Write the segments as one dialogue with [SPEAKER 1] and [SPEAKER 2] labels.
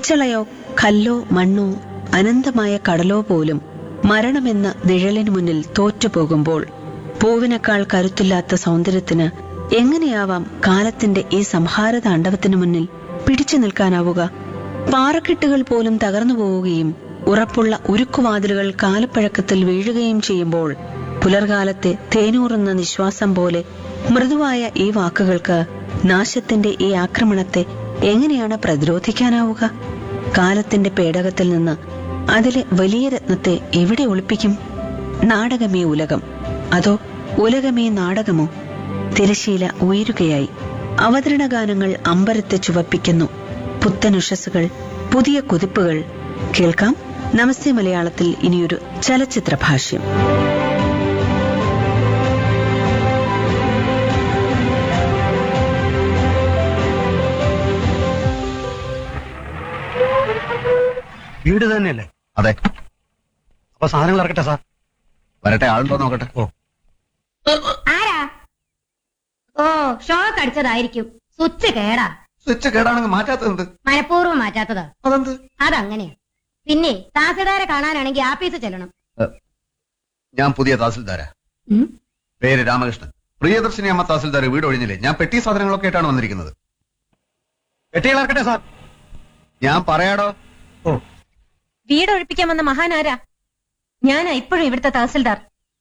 [SPEAKER 1] പിച്ചളയോ കല്ലോ മണ്ണോ അനന്തമായ കടലോ പോലും മരണമെന്ന നിഴലിനു മുന്നിൽ തോറ്റുപോകുമ്പോൾ പൂവിനേക്കാൾ കരുത്തില്ലാത്ത സൗന്ദര്യത്തിന് എങ്ങനെയാവാം കാലത്തിന്റെ ഈ സംഹാര താണ്ഡവത്തിനു മുന്നിൽ പിടിച്ചു നിൽക്കാനാവുക പാറക്കെട്ടുകൾ പോലും തകർന്നു പോവുകയും ഉറപ്പുള്ള ഉരുക്കുവാതിലുകൾ കാലപ്പഴക്കത്തിൽ വീഴുകയും ചെയ്യുമ്പോൾ പുലർകാലത്തെ തേനൂറുന്ന നിശ്വാസം പോലെ മൃദുവായ ഈ വാക്കുകൾക്ക് നാശത്തിന്റെ ഈ ആക്രമണത്തെ എങ്ങനെയാണ് പ്രതിരോധിക്കാനാവുക കാലത്തിന്റെ പേടകത്തിൽ നിന്ന് അതിലെ വലിയ രത്നത്തെ എവിടെ ഒളിപ്പിക്കും നാടകമേ ഉലകം അതോ ഉലകമേ നാടകമോ തിരശീല ഉയരുകയായി അവതരണ ഗാനങ്ങൾ അമ്പരത്തെ ചുവപ്പിക്കുന്നു പുത്തനുഷസ്സുകൾ പുതിയ കുതിപ്പുകൾ കേൾക്കാം നമസ്തേ മലയാളത്തിൽ ഇനിയൊരു ചലച്ചിത്ര ഭാഷ്യം
[SPEAKER 2] വീട് തന്നെയല്ലേ
[SPEAKER 3] അതെ
[SPEAKER 2] അപ്പൊ സാധനങ്ങൾ ഇറക്കട്ടെ സാർ
[SPEAKER 3] വരട്ടെ ആളുണ്ടോ നോക്കട്ടെ
[SPEAKER 2] ഓ
[SPEAKER 4] ആരാ ഓ ഷോക്ക് അടിച്ചതായിരിക്കും സ്വിച്ച് കേടാ
[SPEAKER 3] സ്വിച്ച് കേടാണെങ്കിൽ മാറ്റാത്തത്
[SPEAKER 4] മനഃപൂർവ്വം മാറ്റാത്തതാ
[SPEAKER 3] അതെന്ത്
[SPEAKER 4] അതങ്ങനെയാ പിന്നെ താസിൽദാരെ കാണാനാണെങ്കിൽ ആഫീസ് ചെല്ലണം
[SPEAKER 3] ഞാൻ പുതിയ തഹസിൽദാരാ
[SPEAKER 4] ഉം?
[SPEAKER 3] പേര് രാമകൃഷ്ണൻ പ്രിയദർശിനി അമ്മ തഹസിൽദാർ വീട് ഒഴിഞ്ഞില്ലേ ഞാൻ പെട്ടി സാധനങ്ങളൊക്കെ ആയിട്ടാണ് വന്നിരിക്കുന്നത്
[SPEAKER 2] പെട്ടികൾ ഇറക്കട്ടെ സാർ
[SPEAKER 3] ഞാൻ പറയാടോ
[SPEAKER 2] ഓ
[SPEAKER 5] വീട് ഒഴിപ്പിക്കാൻ വന്ന മഹാനാരാ ഞാനാ ഇപ്പോഴും ഇവിടുത്തെ തഹസിൽദാർ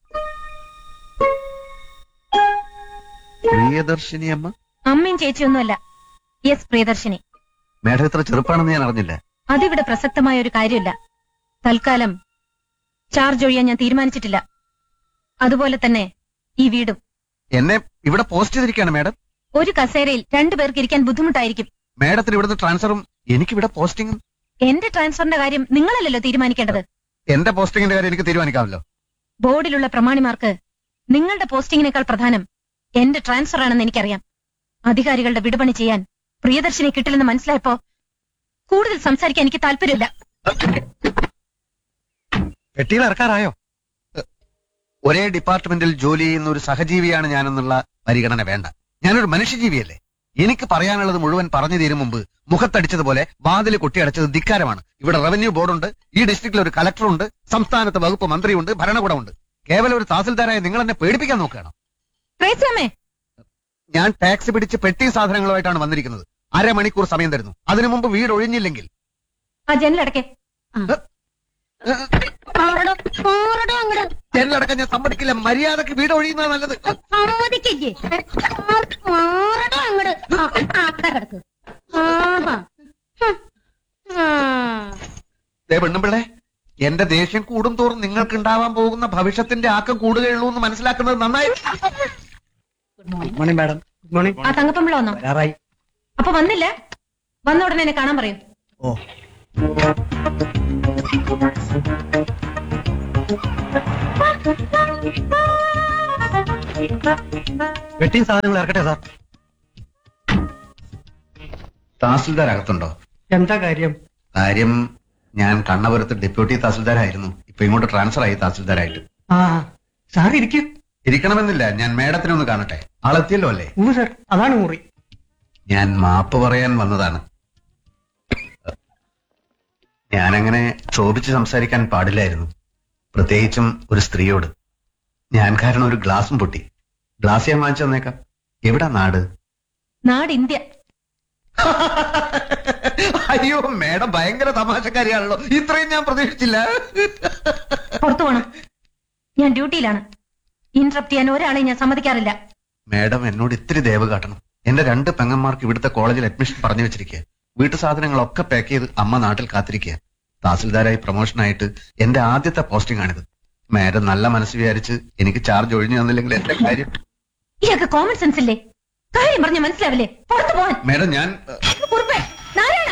[SPEAKER 3] പ്രിയദർശിനി അമ്മ
[SPEAKER 5] അമ്മയും ചേച്ചിയൊന്നുമല്ല യെസ് പ്രിയദർശിനി
[SPEAKER 3] മേഡം ഇത്ര ചെറുപ്പാണെന്ന് ഞാൻ അറിഞ്ഞില്ല
[SPEAKER 5] അതിവിടെ പ്രസക്തമായ ഒരു കാര്യമില്ല തൽക്കാലം ചാർജ് ഒഴിയാൻ ഞാൻ തീരുമാനിച്ചിട്ടില്ല അതുപോലെ തന്നെ ഈ വീടും
[SPEAKER 3] എന്നെ ഇവിടെ പോസ്റ്റ് ചെയ്തിരിക്കുകയാണ് മേഡം
[SPEAKER 5] ഒരു കസേരയിൽ രണ്ടുപേർക്ക് ഇരിക്കാൻ ബുദ്ധിമുട്ടായിരിക്കും
[SPEAKER 3] മേഡത്തിന് ഇവിടുത്തെ ട്രാൻസ്ഫറും എനിക്കിവിടെ പോസ്റ്റിംഗും
[SPEAKER 5] എന്റെ ട്രാൻസ്ഫറിന്റെ കാര്യം നിങ്ങളല്ലല്ലോ തീരുമാനിക്കേണ്ടത്
[SPEAKER 3] എന്റെ പോസ്റ്റിംഗിന്റെ കാര്യം എനിക്ക് തീരുമാനിക്കാമല്ലോ
[SPEAKER 5] ബോർഡിലുള്ള പ്രമാണിമാർക്ക് നിങ്ങളുടെ പോസ്റ്റിംഗിനേക്കാൾ പ്രധാനം എന്റെ ട്രാൻസ്ഫർ ആണെന്ന് എനിക്കറിയാം അധികാരികളുടെ വിടുപണി ചെയ്യാൻ പ്രിയദർശിനി കിട്ടില്ലെന്ന് മനസ്സിലായപ്പോ കൂടുതൽ സംസാരിക്കാൻ എനിക്ക് താല്പര്യമില്ല
[SPEAKER 2] പെട്ടികൾ ഇറക്കാറായോ
[SPEAKER 3] ഒരേ ഡിപ്പാർട്ട്മെന്റിൽ ജോലി ചെയ്യുന്ന ഒരു സഹജീവിയാണ് ഞാനെന്നുള്ള പരിഗണന വേണ്ട ഞാനൊരു മനുഷ്യജീവിയല്ലേ എനിക്ക് പറയാനുള്ളത് മുഴുവൻ പറഞ്ഞു തീരും മുമ്പ് മുഖത്തടിച്ചതുപോലെ വാതിൽ കൊട്ടിയടച്ചത് ധിക്കാരമാണ് ഇവിടെ റവന്യൂ ബോർഡുണ്ട് ഈ ഡിസ്ട്രിക്റ്റിൽ ഒരു കളക്ടറുണ്ട് സംസ്ഥാനത്ത് വകുപ്പ് മന്ത്രിയുണ്ട് ഭരണകൂടമുണ്ട് കേവലം ഒരു തഹസിൽദാരായ നിങ്ങൾ എന്നെ പേടിപ്പിക്കാൻ നോക്കുകയാണ്
[SPEAKER 5] ട്രേസിയമ്മേ
[SPEAKER 3] ഞാൻ ടാക്സി പിടിച്ച് പെട്ടി സാധനങ്ങളുമായിട്ടാണ് വന്നിരിക്കുന്നത് അരമണിക്കൂർ സമയം തരുന്നു അതിനു മുമ്പ് വീട് ഒഴിഞ്ഞില്ലെങ്കിൽ
[SPEAKER 5] ആ ജനലടക്കെ
[SPEAKER 4] മാറടോ, മാറടോ അങ്ങട്.
[SPEAKER 3] ജനലടക്കം ഞാൻ സമ്മതിക്കില്ല മര്യാദക്ക് വീട് ഒഴിയുന്നത് നല്ലത്
[SPEAKER 4] സമ്മതിക്കില്ലേ മാറടോ അങ്ങട് ആ, ആ, അവിടെ കിടക്ക് ആഹാ. ഹും. ആ.
[SPEAKER 3] ദേ പെണ്ണുമ്പിള്ളേ എന്റെ ദേഷ്യം കൂടും തോറും നിങ്ങൾക്ക് ഉണ്ടാവാൻ പോകുന്ന ഭവിഷ്യത്തിന്റെ ആക്കം കൂടുകയുള്ളൂ എന്ന് മനസ്സിലാക്കുന്നത് നന്നായി
[SPEAKER 2] good morning madam good morning
[SPEAKER 5] ആ തങ്കപ്പമ്പിള വന്നോ
[SPEAKER 2] വരാറായി
[SPEAKER 5] അപ്പൊ വന്നില്ല വന്ന ഉടനെ എന്നെ കാണാൻ പറയൂ
[SPEAKER 2] ഓ പെട്ടിയും സാധനങ്ങൾ ഇറക്കട്ടെ സാർ
[SPEAKER 3] തഹസിൽദാർ അകത്തുണ്ടോ
[SPEAKER 2] എന്താ കാര്യം
[SPEAKER 3] കാര്യം ഞാൻ കണ്ണപുരത്ത് ഡെപ്യൂട്ടി തഹസിൽദാരായിരുന്നു ഇപ്പൊ ഇങ്ങോട്ട് ട്രാൻസ്ഫർ ആയി തഹസിൽദാരായിട്ട്
[SPEAKER 2] ആ സാർ ഇരിക്കും
[SPEAKER 3] ഇരിക്കണമെന്നില്ല ഞാൻ മേഡത്തിനെ ഒന്ന് കാണട്ടെ ആളെത്തിയല്ലോ അല്ലേ
[SPEAKER 2] ഊ സാർ അതാണ് മുറി
[SPEAKER 3] ഞാൻ മാപ്പ് പറയാൻ വന്നതാണ് ഞാനങ്ങനെ ക്ഷോഭിച്ച് സംസാരിക്കാൻ പാടില്ലായിരുന്നു പ്രത്യേകിച്ചും ഒരു സ്ത്രീയോട് ഞാൻ കാരണം ഒരു ഗ്ലാസും പൊട്ടി ഗ്ലാസ് ഞാൻ വാങ്ങിച്ചു തന്നേക്കാം എവിടാ നാട്
[SPEAKER 5] നാട് ഇന്ത്യ
[SPEAKER 3] അയ്യോ മേഡം ഭയങ്കര തമാശക്കാരിയാണല്ലോ ഇത്രയും ഞാൻ പ്രതീക്ഷിച്ചില്ല
[SPEAKER 5] പുറത്തു പോണം ഞാൻ ഡ്യൂട്ടിയിലാണ് ഇന്ററപ്റ്റ് ചെയ്യാൻ ഒരാളെ ഞാൻ സമ്മതിക്കാറില്ല
[SPEAKER 3] മേഡം എന്നോട് ഇത്തിരി ദയവ് കാട്ടണം എന്റെ രണ്ട് പെങ്ങന്മാർക്ക് ഇവിടുത്തെ കോളേജിൽ അഡ്മിഷൻ പറഞ്ഞു വെച്ചിരിക്കുക വീട്ടു സാധനങ്ങളൊക്കെ പാക്ക് ചെയ്ത് അമ്മ നാട്ടിൽ കാത്തിരിക്കുക തഹസിൽദാരായി പ്രൊമോഷനായിട്ട് എന്റെ ആദ്യത്തെ പോസ്റ്റിംഗ് ആണിത് മേഡം നല്ല മനസ്സ് വിചാരിച്ച് എനിക്ക് ചാർജ് ഒഴിഞ്ഞു തന്നില്ലെങ്കിൽ എന്റെ കാര്യം
[SPEAKER 5] ഇയാൾക്ക് കോമൺ സെൻസ് ഇല്ലേ കാര്യം പറഞ്ഞ മനസ്സിലാവില്ലേ പുറത്തു പോവാൻ
[SPEAKER 3] മേഡം ഞാൻ ഏഹ്,
[SPEAKER 5] കുറുപ്പേ നാരായണ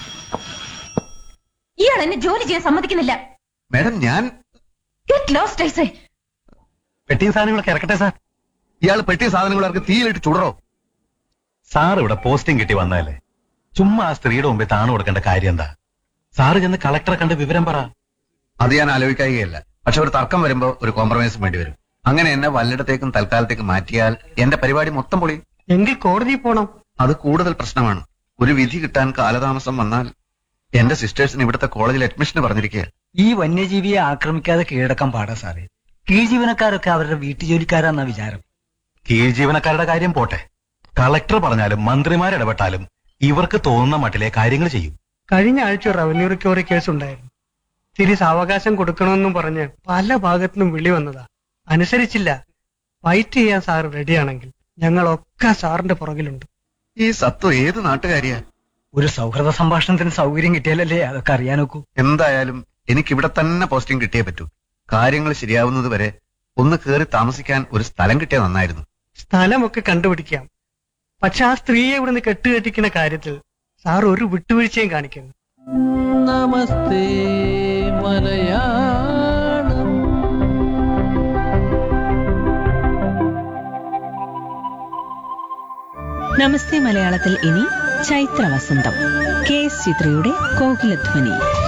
[SPEAKER 5] ഇയാൾ എന്നെ ജോലി ചെയ്യാൻ സമ്മതിക്കുന്നില്ല
[SPEAKER 3] മേഡം ഞാൻ
[SPEAKER 5] ഗെറ്റ് ലോസ്റ്റ് ഐസേ
[SPEAKER 2] പെട്ടിയും സാധനങ്ങളൊക്കെ ഇറക്കട്ടെ സാർ
[SPEAKER 3] ഇയാൾ പെട്ടിയ സാധനങ്ങളർക്ക് തീയിലിട്ട് ചുടറോ
[SPEAKER 6] സാർ ഇവിടെ പോസ്റ്റിംഗ് കിട്ടി വന്നതല്ലേ ചുമ്മാ ആ സ്ത്രീയുടെ മുമ്പിൽ താണു കൊടുക്കേണ്ട കാര്യം എന്താ സാറ് ചെന്ന് കളക്ടറെ കണ്ട് വിവരം പറ
[SPEAKER 3] അത് ഞാൻ ആലോചിക്കുകയല്ല പക്ഷെ ഒരു തർക്കം വരുമ്പോ ഒരു കോംപ്രമൈസും വേണ്ടി വരും അങ്ങനെ എന്നെ വല്ലിടത്തേക്കും തൽക്കാലത്തേക്കും മാറ്റിയാൽ എന്റെ പരിപാടി മൊത്തം പൊളിയും
[SPEAKER 2] എങ്കിൽ കോടതിയിൽ പോണം
[SPEAKER 3] അത് കൂടുതൽ പ്രശ്നമാണ് ഒരു വിധി കിട്ടാൻ കാലതാമസം വന്നാൽ എന്റെ സിസ്റ്റേഴ്സിന് ഇവിടുത്തെ കോളേജിൽ അഡ്മിഷൻ പറഞ്ഞിരിക്കുക
[SPEAKER 7] ഈ വന്യജീവിയെ ആക്രമിക്കാതെ കീഴടക്കാൻ പാടാ സാറേ കീഴ്ജീവനക്കാരൊക്കെ അവരുടെ വീട്ടുജോലിക്കാരാന്ന വിചാരം
[SPEAKER 6] കീഴ് ജീവനക്കാരുടെ കാര്യം പോട്ടെ കളക്ടർ പറഞ്ഞാലും മന്ത്രിമാർ ഇടപെട്ടാലും ഇവർക്ക് തോന്നുന്ന മട്ടിലെ കാര്യങ്ങൾ ചെയ്യും
[SPEAKER 2] കഴിഞ്ഞ ആഴ്ച റവന്യൂ റിക്കവറി കേസ് ഉണ്ടായിരുന്നു തിരി സാവകാശം കൊടുക്കണമെന്നും പറഞ്ഞ് പല ഭാഗത്തുനിന്നും വിളി വന്നതാ അനുസരിച്ചില്ല ഫൈറ്റ് ചെയ്യാൻ സാർ റെഡിയാണെങ്കിൽ ഞങ്ങളൊക്കെ സാറിന്റെ പുറകിലുണ്ട്
[SPEAKER 3] ഈ സത്വം ഏത് നാട്ടുകാരിയാ
[SPEAKER 7] ഒരു സൗഹൃദ സംഭാഷണത്തിന് സൗകര്യം കിട്ടിയാലല്ലേ അതൊക്കെ അറിയാനൊക്കൂ
[SPEAKER 3] എന്തായാലും എനിക്ക് ഇവിടെ തന്നെ പോസ്റ്റിംഗ് കിട്ടിയേ പറ്റൂ കാര്യങ്ങൾ ശരിയാവുന്നത് വരെ ഒന്ന് കേറി താമസിക്കാൻ ഒരു സ്ഥലം കിട്ടിയ നന്നായിരുന്നു
[SPEAKER 2] സ്ഥലമൊക്കെ കണ്ടുപിടിക്കാം പക്ഷെ ആ സ്ത്രീയെ ഇവിടുന്ന് കെട്ടുകെട്ടിക്കുന്ന കാര്യത്തിൽ സാർ ഒരു വിട്ടുവീഴ്ചയും കാണിക്കുന്നു
[SPEAKER 8] നമസ്തേ മലയാളം
[SPEAKER 1] നമസ്തേ മലയാളത്തിൽ ഇനി ചൈത്ര വസന്തം കെ എസ് ചിത്രയുടെ കോകിലധ്വനി